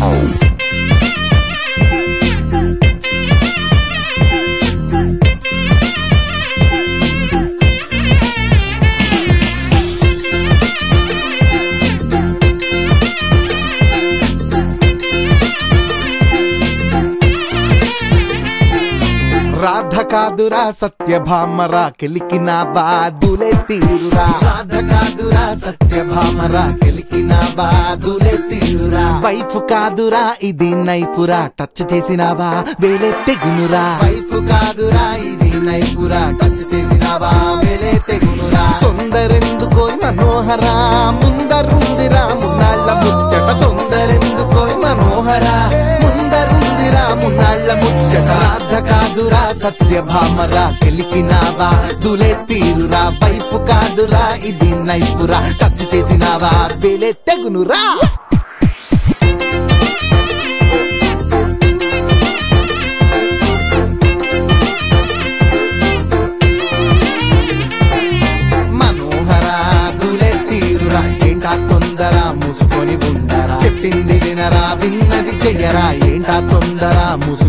రాధ కాదురా సత్యభామరా కెలికిన బాదులే తీరురా రాధ కాదురా సత్యభామరా కెలికిన బాదులే తీరురా వైఫ్ కాదురా ఇది నైపురా టచ్ చేసినావా వేలే తెగునురా వైఫ్ కాదురా ఇది నైపురా టచ్ చేసినావా వేలే తెగునురా తొందరెందుకో మనోహరా ముందరుందిరా మున్నాళ్ళ ముచ్చట తొందరెందుకో మనోహరా ముందరుందిరా మున్నాళ్ళ ముచ్చట రాధ కాదురా సత్యభామరా కెలికినావా దులే తీరురా వైపు కాదురా ఇది నైపురా టచ్ చేసినావా వేలే తెగునురా మనోహరా దులే తీరురా ఏంటా తొందర మూసుకొని ఉండరా చెప్పింది వినరా విన్నది చెయ్యరా ఏంటా తొందర మూసుకొని